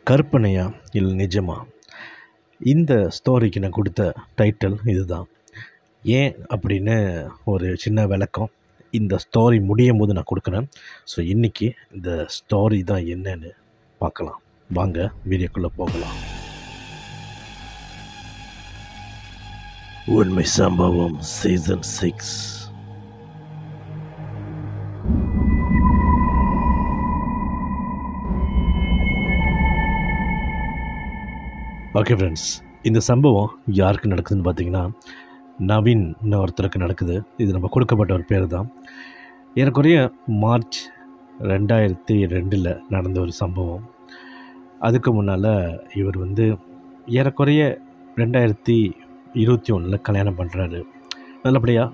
கற்பனையா இல்லை நிஜமா இந்த ஸ்டோரிக்கு நான் கொடுத்த டைட்டில் இதுதான் ஏன் அப்படின்னு ஒரு சின்ன விளக்கம் இந்த ஸ்டோரி முடியும் போது நான் கொடுக்குறேன் ஸோ இன்றைக்கி இந்த ஸ்டோரி தான் என்னன்னு பார்க்கலாம் வாங்க வீடியோக்குள்ளே போகலாம் உண்மை சம்பவம் சீசன் சிக்ஸ் ஓகே ஃப்ரெண்ட்ஸ் இந்த சம்பவம் யாருக்கு நடக்குதுன்னு பார்த்தீங்கன்னா நவீன் ஒருத்தருக்கு நடக்குது இது நம்ம கொடுக்கப்பட்ட ஒரு பேர் தான் ஏறக்குறைய மார்ச் ரெண்டாயிரத்தி ரெண்டில் நடந்த ஒரு சம்பவம் அதுக்கு முன்னால் இவர் வந்து ஏறக்குறைய ரெண்டாயிரத்தி இருபத்தி ஒன்றில் கல்யாணம் பண்ணுறாரு நல்லபடியாக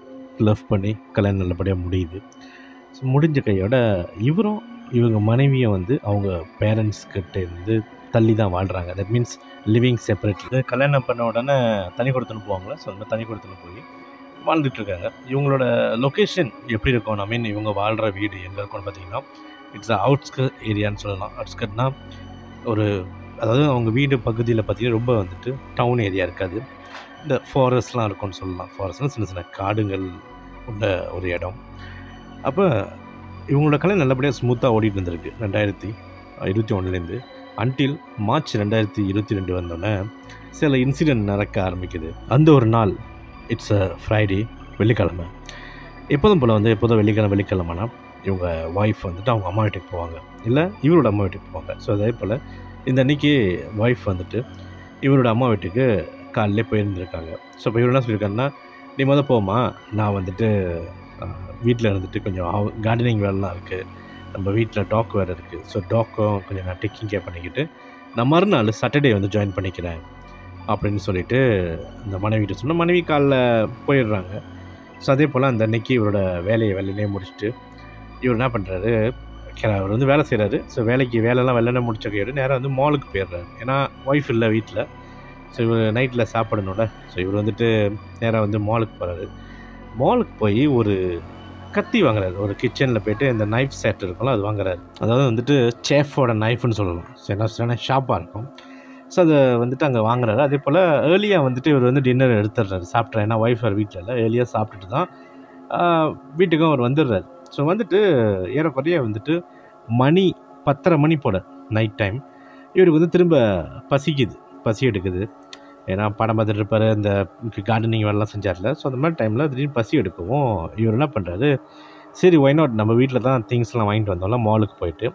லவ் பண்ணி கல்யாணம் நல்லபடியாக முடியுது ஸோ முடிஞ்ச கையோட இவரும் இவங்க மனைவியை வந்து அவங்க பேரண்ட்ஸ் கிட்ட இருந்து தள்ளி தான் வாழ்கிறாங்க தட் மீன்ஸ் லிவிங் செப்பரேட்லி கல்யாணம் பண்ண உடனே தனி கொடுத்துன்னு போவாங்களே ஸோ அந்த மாதிரி தனி கொடுத்துன்னு போய் வாழ்ந்துட்டு இருக்காங்க இவங்களோட லொக்கேஷன் எப்படி இருக்கும் ஐ மீன் இவங்க வாழ்கிற வீடு எங்கே இருக்கும்னு பார்த்தீங்கன்னா இட்ஸ் அவுட்ஸ்கட் ஏரியான்னு சொல்லலாம் அவுட்ஸ்கட்னா ஒரு அதாவது அவங்க வீடு பகுதியில் பார்த்தீங்கன்னா ரொம்ப வந்துட்டு டவுன் ஏரியா இருக்காது இந்த ஃபாரஸ்ட்லாம் இருக்கும்னு சொல்லலாம் ஃபாரஸ்ட்லாம் சின்ன சின்ன காடுகள் உள்ள ஒரு இடம் அப்போ இவங்களோட கலை நல்லபடியாக ஸ்மூத்தாக ஓடிட்டு இருந்திருக்கு ரெண்டாயிரத்தி இருபத்தி ஒன்றுலேருந்து அன்டில் மார்ச் ரெண்டாயிரத்தி இருபத்தி ரெண்டு வந்தோடனே சில இன்சிடெண்ட் நடக்க ஆரம்பிக்குது அந்த ஒரு நாள் இட்ஸ் அ ஃப்ரைடே வெள்ளிக்கிழமை எப்போதும் போல் வந்து எப்போதும் வெள்ளிக்கிழமை வெள்ளிக்கிழமைனா இவங்க ஒய்ஃப் வந்துட்டு அவங்க அம்மா வீட்டுக்கு போவாங்க இல்லை இவரோட அம்மா வீட்டுக்கு போவாங்க ஸோ அதே போல் இந்த அன்னைக்கு ஒய்ஃப் வந்துட்டு இவரோட அம்மா வீட்டுக்கு காலையிலே போயிருந்துருக்காங்க ஸோ இப்போ இவர் என்ன சொல்லியிருக்காருன்னா நீ மொதல் போமா நான் வந்துட்டு வீட்டில் இருந்துட்டு கொஞ்சம் கார்டனிங் வேலைலாம் இருக்குது நம்ம வீட்டில் டாக் வேறு இருக்குது ஸோ டாக்கும் கொஞ்சம் நான் டேக்கிங் கேர் பண்ணிக்கிட்டு நான் மறுநாள் சாட்டர்டே வந்து ஜாயின் பண்ணிக்கிறேன் அப்படின்னு சொல்லிட்டு அந்த மனைவிட்டு சொன்னால் மனைவி காலைல போயிடுறாங்க ஸோ அதே போல் அந்த அன்னைக்கு இவரோட வேலையை வேலையிலே முடிச்சுட்டு இவர் என்ன பண்ணுறாரு அவர் வந்து வேலை செய்கிறாரு ஸோ வேலைக்கு வேலைலாம் வெள்ளனை முடிச்ச கையோடு நேராக வந்து மாலுக்கு போயிடுறாரு ஏன்னா ஒய்ஃப் இல்லை வீட்டில் ஸோ இவர் நைட்டில் சாப்பிடணும்ல ஸோ இவர் வந்துட்டு நேராக வந்து மாலுக்கு போகிறாரு மாலுக்கு போய் ஒரு கத்தி வாங்குறாரு ஒரு கிச்சனில் போயிட்டு இந்த நைஃப் செட் இருக்கும்ல அது வாங்குறாரு அதாவது வந்துட்டு சேஃபோட நைஃப்னு சொல்லலாம் ஸோ என்ன சரியான ஷாப்பாக இருக்கும் ஸோ அதை வந்துட்டு அங்கே வாங்குறாரு அதே போல் ஏர்லியாக வந்துட்டு இவர் வந்து டின்னர் எடுத்துடுறாரு சாப்பிட்றாரு ஏன்னா ஒய்ஃப் அவர் வீட்டில் இல்லை ஏர்லியாக சாப்பிட்டுட்டு தான் வீட்டுக்கும் அவர் வந்துடுறாரு ஸோ வந்துட்டு ஏறக்குறைய வந்துட்டு மணி பத்தரை மணி போட நைட் டைம் இவருக்கு வந்து திரும்ப பசிக்குது பசி எடுக்குது ஏன்னா படம் பார்த்துட்டு இருப்பார் இந்த கார்டனிங் வேலைலாம் செஞ்சார்ல ஸோ அந்த மாதிரி டைமில் திடீர்னு பசி எடுக்கவும் இவர் என்ன பண்ணுறாரு சரி ஒய் நாட் நம்ம வீட்டில் தான் திங்ஸ்லாம் வாங்கிட்டு வந்தோம்ல மாலுக்கு போயிட்டு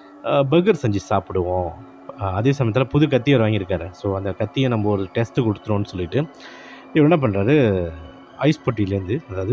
பர்கர் செஞ்சு சாப்பிடுவோம் அதே சமயத்தில் புது கத்தி அவர் வாங்கியிருக்காரு ஸோ அந்த கத்தியை நம்ம ஒரு டெஸ்ட்டு கொடுத்துருவோம்னு சொல்லிட்டு இவர் என்ன பண்ணுறாரு ஐஸ் பொட்டிலேருந்து அதாவது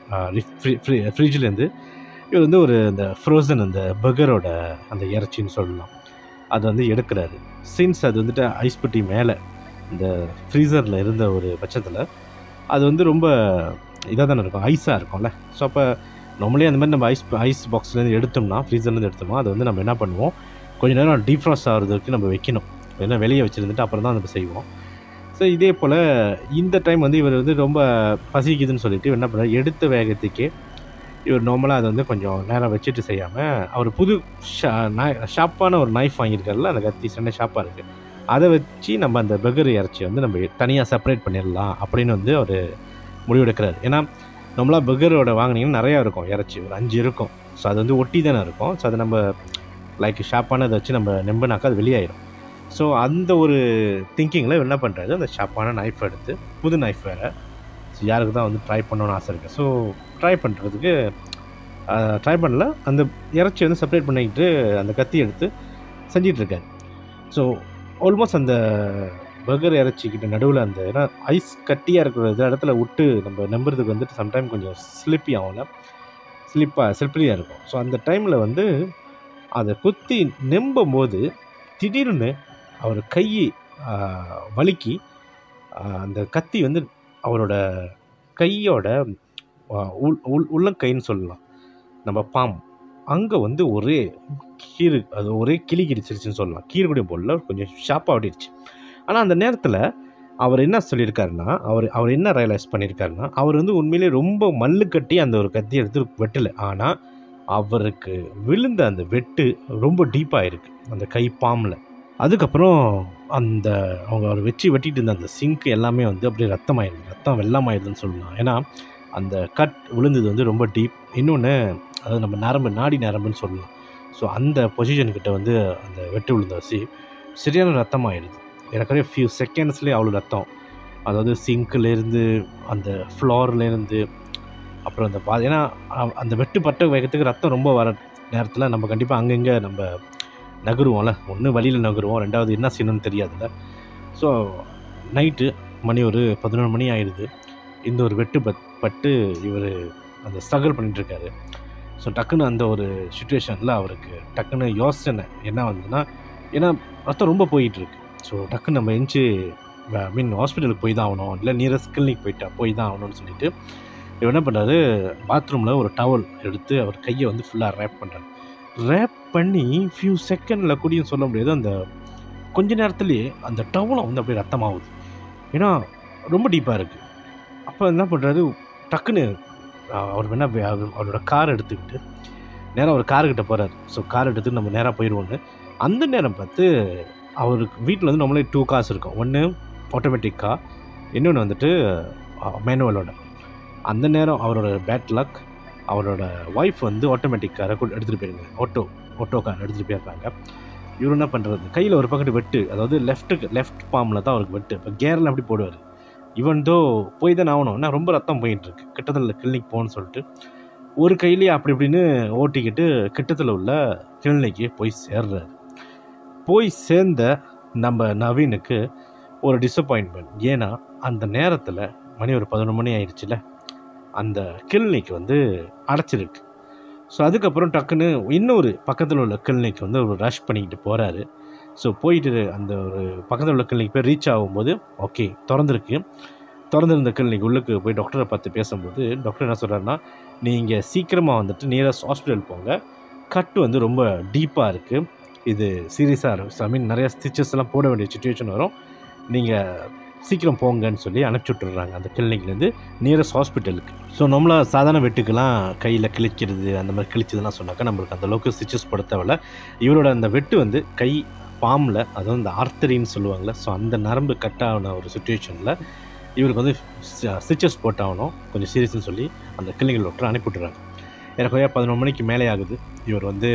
ஃப்ரிட்ஜ்லேருந்து இவர் வந்து ஒரு இந்த ஃப்ரோசன் அந்த பர்கரோட அந்த இறைச்சின்னு சொல்லலாம் அதை வந்து எடுக்கிறாரு சின்ஸ் அது வந்துட்டு ஐஸ் பொட்டி மேலே இந்த ஃப்ரீசரில் இருந்த ஒரு பட்சத்தில் அது வந்து ரொம்ப இதாக தானே இருக்கும் ஐஸாக இருக்கும்ல ஸோ அப்போ நம்மளே அந்த மாதிரி நம்ம ஐஸ் ஐஸ் பாக்ஸ்லேருந்து எடுத்தோம்னா ஃப்ரீசர்லேருந்து எடுத்தோம்னா அதை வந்து நம்ம என்ன பண்ணுவோம் கொஞ்சம் நேரம் டீஃப்ராஸ்ட் ஆகிறது வரைக்கும் நம்ம வைக்கணும் ஏன்னா வெளியே வச்சுருந்துட்டு அப்புறம் தான் நம்ம செய்வோம் ஸோ இதே போல் இந்த டைம் வந்து இவர் வந்து ரொம்ப பசிக்குதுன்னு சொல்லிட்டு என்ன பண்ணுறாரு எடுத்த வேகத்துக்கே இவர் நார்மலாக அதை வந்து கொஞ்சம் நேரம் வச்சுட்டு செய்யாமல் அவர் புது ஷா ஷாப்பான ஒரு நைஃப் வாங்கியிருக்காருல அந்த கத்தி சின்ன ஷாப்பாக இருக்குது அதை வச்சு நம்ம அந்த பெகர் இறைச்சி வந்து நம்ம தனியாக செப்பரேட் பண்ணிடலாம் அப்படின்னு வந்து அவர் முடிவெடுக்கிறார் ஏன்னா நம்மளா பெகரோட வாங்கினீங்கன்னா நிறையா இருக்கும் இறைச்சி ஒரு அஞ்சு இருக்கும் ஸோ அது வந்து ஒட்டி தானே இருக்கும் ஸோ அதை நம்ம லைக் ஷாப்பானதை வச்சு நம்ம நம்பினாக்கா அது வெளியாயிடும் ஸோ அந்த ஒரு திங்கிங்கில் என்ன பண்ணுறாரு அந்த ஷாப்பான நைஃப் எடுத்து புது நைஃப் வேறு ஸோ யாருக்கு தான் வந்து ட்ரை பண்ணணும்னு ஆசை இருக்குது ஸோ ட்ரை பண்ணுறதுக்கு ட்ரை பண்ணல அந்த இறைச்சி வந்து செப்பரேட் பண்ணிக்கிட்டு அந்த கத்தி எடுத்து செஞ்சிட்ருக்காரு ஸோ ஆல்மோஸ்ட் அந்த பர்கர் இறைச்சிக்கிட்ட நடுவில் அந்த ஏன்னா ஐஸ் கட்டியாக இருக்கிற இந்த இடத்துல விட்டு நம்ம நம்புறதுக்கு வந்துட்டு சம்டைம் கொஞ்சம் ஸ்லிப்பி ஆகும்ல ஸ்லிப்பாக ஸ்லிப்பரியாக இருக்கும் ஸோ அந்த டைமில் வந்து அதை குத்தி நெம்பும் போது திடீர்னு அவர் கை வலிக்கி அந்த கத்தி வந்து அவரோட கையோட உள் உள் உள்ளங்கைன்னு சொல்லலாம் நம்ம பாம் அங்கே வந்து ஒரே கீறு அது ஒரே கிளி கிடிச்சிருச்சுன்னு சொல்லலாம் கீறு கூட போடல கொஞ்சம் ஷார்ப்பாக ஓடிடுச்சு ஆனால் அந்த நேரத்தில் அவர் என்ன சொல்லியிருக்காருன்னா அவர் அவர் என்ன ரியலைஸ் பண்ணியிருக்காருன்னா அவர் வந்து உண்மையிலே ரொம்ப மல்லு கட்டி அந்த ஒரு கத்தி எடுத்து வெட்டலை ஆனால் அவருக்கு விழுந்த அந்த வெட்டு ரொம்ப டீப்பாக இருக்குது அந்த கை பாம்பில் அதுக்கப்புறம் அந்த அவங்க அவர் வச்சு வெட்டிட்டு இருந்த அந்த சிங்க் எல்லாமே வந்து அப்படியே ரத்தமாயிடுது ரத்தம் வெள்ளமாயிடுதுன்னு சொல்லலாம் ஏன்னா அந்த கட் விழுந்தது வந்து ரொம்ப டீப் இன்னொன்று அதாவது நம்ம நரம்பு நாடி நரம்புன்னு சொல்லலாம் ஸோ அந்த பொசிஷன்கிட்ட வந்து அந்த வெட்டு விழுந்த வச்சு சரியான ரத்தமாயிடுது ஏற்கனவே ஃபியூ செகண்ட்ஸ்லேயே அவ்வளோ ரத்தம் அதாவது சிங்க்லேருந்து அந்த ஃப்ளோர்லேருந்து அப்புறம் அந்த பா ஏன்னா அ- அந்த வெட்டுப்பட்ட வேகத்துக்கு ரத்தம் ரொம்ப வர நேரத்தில் நம்ம கண்டிப்பாக அங்கங்கே நம்ம நகருவோம்ல ஒன்று வழியில் நகருவோம் ரெண்டாவது என்ன செய்யணும்னு தெரியாதுல்ல ஸோ நைட்டு மணி ஒரு பதினொரு மணி ஆயிடுது இந்த ஒரு வெட்டு பட் பட்டு இவர் அந்த ஸ்ட்ரகிள் பண்ணிகிட்ருக்காரு ஸோ டக்குன்னு அந்த ஒரு சுச்சுவேஷனில் அவருக்கு டக்குன்னு யோசனை என்ன வந்ததுன்னா ஏன்னா ரத்தம் ரொம்ப போயிட்டு இருக்கு ஸோ டக்குன்னு நம்ம எஞ்சி ஐ மீன் ஹாஸ்பிட்டலுக்கு போய் தான் ஆகணும் இல்லை நியரஸ்ட் கிளினிக் போயிட்டா போய் தான் ஆகணும்னு சொல்லிட்டு இவர் என்ன பண்ணுறாரு பாத்ரூமில் ஒரு டவல் எடுத்து அவர் கையை வந்து ஃபுல்லாக ரேப் பண்ணுறாரு ரேப் பண்ணி ஃபியூ செகண்டில் கூடியும் சொல்ல முடியாது அந்த கொஞ்ச நேரத்துலேயே அந்த டவலம் வந்து அப்படியே ரத்தமாகுது ஏன்னா ரொம்ப டீப்பாக இருக்குது அப்போ என்ன பண்ணுறாரு டக்குன்னு அஹ், அவர் என்ன வே- அவர் அவரோட கார் எடுத்துக்கிட்டு நேராக ஒரு கார்கிட்ட போகிறாரு ஸோ கார் எடுத்து நம்ம நேராக போயிடுவோன்னு அந்த நேரம் பார்த்து அவருக்கு வீட்டில் வந்து நம்மளே டூ கார்ஸ் இருக்கும் ஒன்று ஆட்டோமேட்டிக் கார் இன்னொன்று வந்துட்டு மேனுவலோட அந்த நேரம் அவரோட பேட் லக் அவரோட ஒய்ஃப் வந்து ஆட்டோமேட்டிக் காரை எடுத்துகிட்டு போயிருங்க ஆட்டோ ஆட்டோ கார் எடுத்துகிட்டு போயிருக்காங்க இவர் என்ன பண்ணுறது கையில் ஒரு பக்கத்து வெட்டு அதாவது லெஃப்ட்டுக்கு லெஃப்ட் பாம்பில் தான் அவருக்கு வெட்டு இப்போ கேரில் அப்படி போடுவார் இவன் தோ போய் தான் ஆகணும் ஏன்னா ரொம்ப ரத்தம் போயிட்டு இருக்கு கிட்டத்தில் கிளினிக் போகணும்னு சொல்லிட்டு ஒரு கையிலேயே அப்படி இப்படின்னு ஓட்டிக்கிட்டு கிட்டத்தில் உள்ள கிளினிக்கு போய் சேர்றாரு போய் சேர்ந்த நம்ம நவீனுக்கு ஒரு டிசப்பாயின்மெண்ட் ஏன்னா அந்த நேரத்தில் மணி ஒரு பதினொரு மணி ஆயிடுச்சுல அந்த கிளினிக் வந்து அடைச்சிருக்கு ஸோ அதுக்கப்புறம் டக்குன்னு இன்னொரு பக்கத்தில் உள்ள கிளினிக் வந்து ஒரு ரஷ் பண்ணிக்கிட்டு போகிறாரு ஸோ போயிட்டு அந்த ஒரு பக்கத்தில் உள்ள கிளினிக் போய் ரீச் ஆகும்போது ஓகே திறந்துருக்கு திறந்திருந்த கிளினிக் உள்ளுக்கு போய் டாக்டரை பார்த்து பேசும்போது டாக்டர் என்ன சொல்கிறாருன்னா நீங்கள் சீக்கிரமாக வந்துட்டு நியரஸ்ட் ஹாஸ்பிட்டல் போங்க கட்டு வந்து ரொம்ப டீப்பாக இருக்குது இது சீரியஸாக இருக்கும் ஐ மீன் நிறைய ஸ்டிச்சஸ் எல்லாம் போட வேண்டிய சுச்சுவேஷன் வரும் நீங்கள் சீக்கிரம் போங்கன்னு சொல்லி அனுப்பிச்சி விட்டுறாங்க அந்த கிளினிக்லேருந்து நியரஸ்ட் ஹாஸ்பிட்டலுக்கு ஸோ நம்மள சாதாரண வெட்டுக்கெல்லாம் கையில் கிழிக்கிறது அந்த மாதிரி கிழிச்சதெல்லாம் சொன்னாக்கா நம்மளுக்கு அந்த அளவுக்கு ஸ்டிச்சஸ் போட தேவையில்ல இவரோட அந்த வெட்டு வந்து கை பாம்பில் அதாவது இந்த ஆர்த்தரின்னு சொல்லுவாங்கள்ல ஸோ அந்த நரம்பு கட் ஆன ஒரு சுச்சுவேஷனில் இவருக்கு வந்து ஸ்டிச்சஸ் போட்டாகணும் கொஞ்சம் சீரியஸ்னு சொல்லி அந்த கிளினிக் டாக்டர் அனுப்பி விட்டுறாங்க எனக்கு பதினொரு மணிக்கு மேலே ஆகுது இவர் வந்து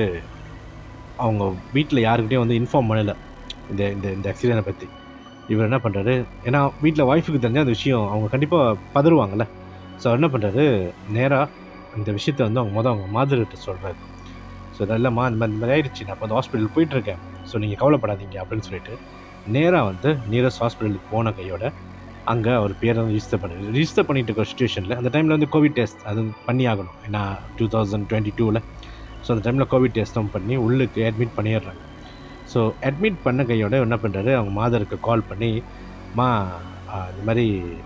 அவங்க வீட்டில் யாருக்கிட்டையும் வந்து இன்ஃபார்ம் பண்ணலை இந்த இந்த இந்த ஆக்சிடெண்ட்டை பற்றி இவர் என்ன பண்ணுறாரு ஏன்னா வீட்டில் ஒய்ஃபுக்கு தெரிஞ்சால் அந்த விஷயம் அவங்க கண்டிப்பாக பதறுவாங்கல்ல ஸோ அவர் என்ன பண்ணுறாரு நேராக இந்த விஷயத்தை வந்து அவங்க மொதல் அவங்க மாதிரிகிட்ட சொல்கிறாரு ஸோ இதெல்லாம்மா இந்த மாதிரி இந்த மாதிரி ஆயிடுச்சு நான் இப்போ வந்து ஹாஸ்பிட்டல் போயிட்டுருக்கேன் ஸோ நீங்கள் கவலைப்படாதீங்க அப்படின்னு சொல்லிட்டு நேராக வந்து நியரஸ்ட் ஹாஸ்பிட்டலுக்கு போன கையோட அங்கே அவர் பேரை வந்து ரிஜிஸ்டர் பண்ணி ரிஜிஸ்டர் பண்ணிட்டு இருக்க சுச்சுவேஷனில் அந்த டைமில் வந்து கோவிட் டெஸ்ட் அது பண்ணி ஆகணும் ஏன்னா டூ தௌசண்ட் டுவெண்ட்டி டூவில் ஸோ அந்த டைமில் கோவிட் டெஸ்ட்டும் பண்ணி உள்ளுக்கு அட்மிட் பண்ணிடுறாங்க ஸோ அட்மிட் பண்ண கையோட என்ன பண்ணுறாரு அவங்க மாதருக்கு கால் பண்ணி மா ஆ, இந்த மாதிரி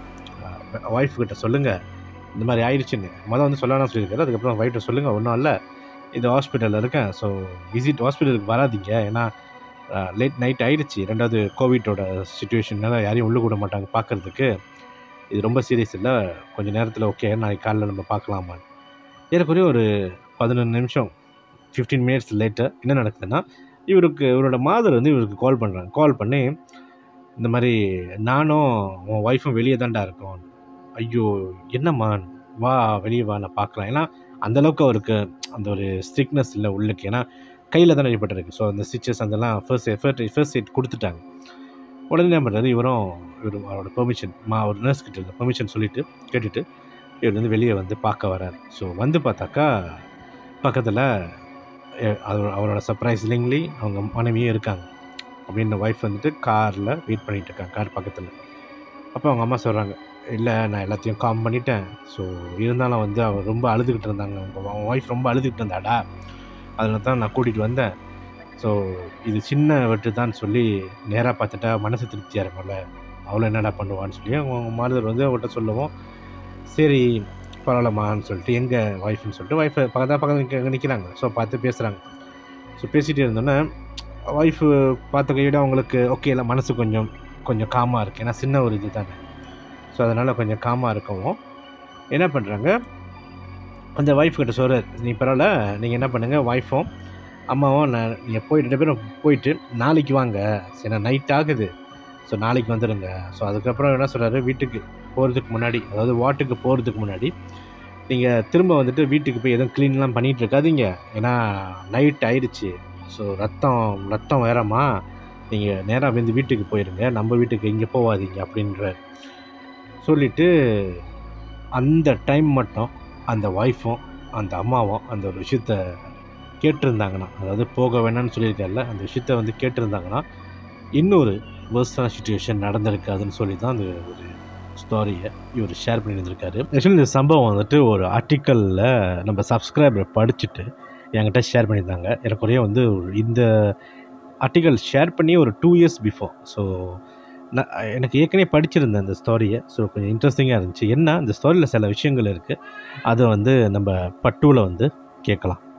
ஒய்ஃப் கிட்ட சொல்லுங்கள் இந்த மாதிரி ஆயிடுச்சுன்னு மொதல் வந்து சொல்லலாம் சொல்லியிருக்காரு அதுக்கப்புறம் ஒய்ஃப்ட்ட சொல்லுங்கள் ஒன்றும் இல்லை இது ஹாஸ்பிட்டலில் இருக்கேன் ஸோ விசிட் ஹாஸ்பிட்டலுக்கு வராதீங்க ஏன்னா லேட் நைட் ஆயிடுச்சு ரெண்டாவது கோவிட்டோட சுச்சுவேஷன்னால யாரையும் உள்ளே கூட மாட்டாங்க பார்க்கறதுக்கு இது ரொம்ப சீரியஸ் இல்லை கொஞ்சம் நேரத்தில் ஓகே நாளைக்கு காலைல நம்ம பார்க்கலாமான்னு ஏறக்குறைய ஒரு பதினொன்று நிமிஷம் ஃபிஃப்டீன் மினிட்ஸ் லேட்டர் என்ன நடக்குதுன்னா இவருக்கு இவரோட மாதர் வந்து இவருக்கு கால் பண்ணுறாங்க கால் பண்ணி இந்த மாதிரி நானும் உன் ஒய்ஃபும் வெளியே தான்டா இருக்கோம் ஐயோ என்னம்மா வா வெளியே வா நான் பார்க்கலாம் ஏன்னா அந்தளவுக்கு அவருக்கு அந்த ஒரு ஸ்ட்ரிக்னஸ் இல்லை உள்ளுக்கு ஏன்னா கையில் தான் அடிபட்டிருக்கு ஸோ அந்த ஸ்டிச்சஸ் அதெல்லாம் ஃபர்ஸ்ட் எஃபர்ட் ஃபர்ஸ்ட் எய்ட் கொடுத்துட்டாங்க உடனே என்ன பண்ணுறாரு இவரும் இவர் அவரோட பெர்மிஷன் மா ஒரு நர்ஸ் கிட்ட பெர்மிஷன் சொல்லிவிட்டு கேட்டுட்டு இவர் வந்து வெளியே வந்து பார்க்க வராரு ஸோ வந்து பார்த்தாக்கா பக்கத்தில் அவரோட சர்ப்ரைஸ்லிங்லி அவங்க மனைவியும் இருக்காங்க அப்படின்னு ஒய்ஃப் வந்துட்டு காரில் வெயிட் பண்ணிகிட்டு இருக்காங்க கார் பக்கத்தில் அப்போ அவங்க அம்மா சொல்கிறாங்க இல்லை நான் எல்லாத்தையும் காம் பண்ணிட்டேன் ஸோ இருந்தாலும் வந்து அவர் ரொம்ப அழுதுகிட்டு இருந்தாங்க அவங்க அவங்க ஒய்ஃப் ரொம்ப அழுதுகிட்டு இருந்தாடா அதில் தான் நான் கூட்டிகிட்டு வந்தேன் ஸோ இது சின்ன வெட்டு தான் சொல்லி நேராக பார்த்துட்டா மனசு திருப்தியாக இருக்கும்ல அவ்வளோ என்னடா பண்ணுவான்னு சொல்லி அவங்க மாறுதல் வந்து அவர்கிட்ட சொல்லவும் சரி பரவாயில்லம்மான்னு சொல்லிட்டு எங்கள் ஒய்ஃப்னு சொல்லிட்டு ஒய்ஃபை பக்கத்தில் பக்கத்தில் நிற்கிறாங்க ஸோ பார்த்து பேசுகிறாங்க ஸோ பேசிகிட்டே இருந்தோன்னே ஒய்ஃபு பார்த்த கையோட அவங்களுக்கு ஓகே இல்லை மனசு கொஞ்சம் கொஞ்சம் காமாக இருக்குது ஏன்னா சின்ன ஒரு இது தானே ஸோ அதனால் கொஞ்சம் காமாக இருக்கவும் என்ன பண்ணுறாங்க அந்த ஒய்ஃப் கிட்ட சொல்கிறார் நீ பரவாயில்ல நீங்கள் என்ன பண்ணுங்கள் ஒய்ஃபும் அம்மாவும் நான் நீங்கள் போய் ரெண்டு பேரும் போயிட்டு நாளைக்கு வாங்க சரி நைட் ஆகுது ஸோ நாளைக்கு வந்துடுங்க ஸோ அதுக்கப்புறம் என்ன சொல்கிறாரு வீட்டுக்கு போகிறதுக்கு முன்னாடி அதாவது வாட்டுக்கு போகிறதுக்கு முன்னாடி நீங்கள் திரும்ப வந்துட்டு வீட்டுக்கு போய் எதுவும் க்ளீன்லாம் பண்ணிகிட்டு இருக்காதீங்க ஏன்னா நைட் ஆயிடுச்சு ஸோ ரத்தம் ரத்தம் வேறமா நீங்கள் நேராக வந்து வீட்டுக்கு போயிருங்க நம்ம வீட்டுக்கு இங்கே போகாதீங்க அப்படின்ற சொல்லிவிட்டு அந்த டைம் மட்டும் அந்த ஒய்ஃபும் அந்த அம்மாவும் அந்த ஒரு விஷயத்த கேட்டிருந்தாங்கன்னா அதாவது போக வேணாம்னு சொல்லியிருக்காருல அந்த விஷயத்த வந்து கேட்டிருந்தாங்கன்னா இன்னொரு வேர்ஸ்டான சுச்சுவேஷன் நடந்திருக்காதுன்னு சொல்லி தான் அந்த ஒரு ஸ்டோரியை இவர் ஷேர் பண்ணியிருந்திருக்காரு ஆக்சுவலி இந்த சம்பவம் வந்துட்டு ஒரு ஆர்டிக்கலில் நம்ம சப்ஸ்கிரைபர் படிச்சுட்டு என்கிட்ட ஷேர் பண்ணியிருந்தாங்க எனக்குறைய வந்து ஒரு- இந்த ஆர்டிக்கல் ஷேர் பண்ணி ஒரு டூ இயர்ஸ் பிஃபோர் ஸோ நான் எனக்கு ஏற்கனவே படிச்சிருந்தேன் அந்த ஸ்டோரியை ஸோ கொஞ்சம் இன்ட்ரெஸ்டிங்காக இருந்துச்சு என்ன அந்த ஸ்டோரியில் சில விஷயங்கள் இருக்குது அதை வந்து நம்ம பட்டுவில் வந்து கேட்கலாம்